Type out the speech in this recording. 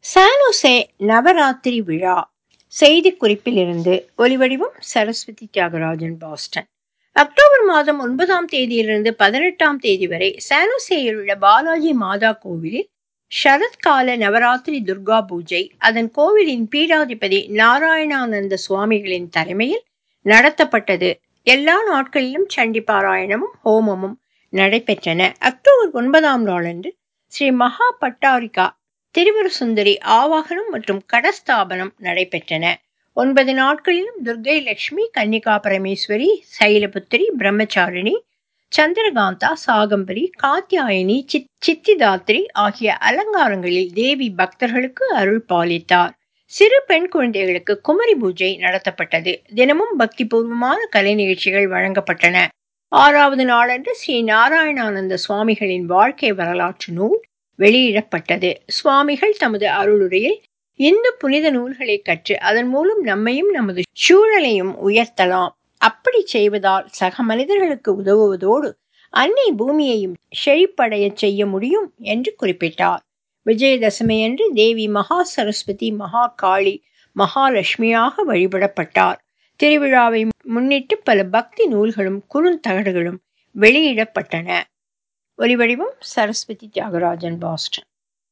San Jose Navaratri விழா செய்திக்குறிப்பில் இருந்து ஒலிவடிவம் சரஸ்வதி தியாகராஜன் பாஸ்டன் அக்டோபர் மாதம் ஒன்பதாம் தேதியிலிருந்து பதினெட்டாம் தேதி வரை சானோசேயில் உள்ள பாலாஜி மாதா கோவிலில் சரத்கால நவராத்திரி துர்கா பூஜை அதன் கோவிலின் பீடாதிபதி நாராயணானந்த சுவாமிகளின் தலைமையில் நடத்தப்பட்டது எல்லா நாட்களிலும் சண்டி பாராயணமும் ஹோமமும் நடைபெற்றன அக்டோபர் ஒன்பதாம் நாளன்று ஸ்ரீ மகா பட்டாரிகா திருவர சுந்தரி ஆவாகனம் மற்றும் கடஸ்தாபனம் நடைபெற்றன ஒன்பது நாட்களிலும் துர்கை லட்சுமி கன்னிகா பரமேஸ்வரி சைலபுத்திரி பிரம்மச்சாரிணி சந்திரகாந்தா சாகம்பரி காத்தியாயினி சித் சித்திதாத்ரி ஆகிய அலங்காரங்களில் தேவி பக்தர்களுக்கு அருள் பாலித்தார் சிறு பெண் குழந்தைகளுக்கு குமரி பூஜை நடத்தப்பட்டது தினமும் பக்தி பூர்வமான கலை நிகழ்ச்சிகள் வழங்கப்பட்டன ஆறாவது நாளன்று ஸ்ரீ நாராயணானந்த சுவாமிகளின் வாழ்க்கை வரலாற்று நூல் வெளியிடப்பட்டது சுவாமிகள் தமது அருளுரையில் இந்து புனித நூல்களை கற்று அதன் மூலம் நம்மையும் நமது சூழலையும் உயர்த்தலாம் அப்படி செய்வதால் சக மனிதர்களுக்கு உதவுவதோடு அன்னை பூமியையும் செழிப்படைய செய்ய முடியும் என்று குறிப்பிட்டார் விஜயதசமியன்று தேவி மகா சரஸ்வதி மகா காளி மகாலட்சுமியாக வழிபடப்பட்டார் திருவிழாவை முன்னிட்டு பல பக்தி நூல்களும் குறுந்தகடுகளும் வெளியிடப்பட்டன ஒலிவடிவம் சரஸ்வதி தியாகராஜன் பாஸ்டன்